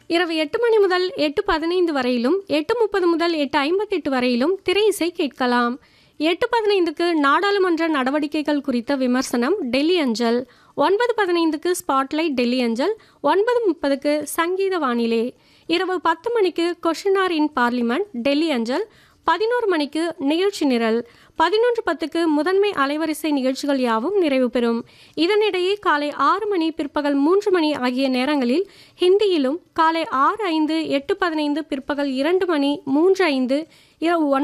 இரவு எட்டு மணி முதல் எட்டு பதினைந்து வரையிலும் எட்டு முப்பது முதல் எட்டு ஐம்பத்தெட்டு வரையிலும் திரை இசை கேட்கலாம் எட்டு பதினைந்துக்கு நாடாளுமன்ற நடவடிக்கைகள் குறித்த விமர்சனம் டெல்லி அஞ்சல் ஒன்பது பதினைந்துக்கு ஸ்பாட்லைட் டெல்லி அஞ்சல் ஒன்பது முப்பதுக்கு சங்கீத வானிலை இரவு பத்து மணிக்கு கொஷினார் இன் பார்லிமெண்ட் டெல்லி அஞ்சல் பதினோரு மணிக்கு நிகழ்ச்சி நிரல் பதினொன்று பத்துக்கு முதன்மை அலைவரிசை நிகழ்ச்சிகள் யாவும் நிறைவு பெறும் இதனிடையே காலை ஆறு மணி பிற்பகல் மூன்று மணி ஆகிய நேரங்களில் ஹிந்தியிலும் காலை ஆறு ஐந்து எட்டு பதினைந்து பிற்பகல் இரண்டு மணி மூன்று ஐந்து இரவு ஒன்பது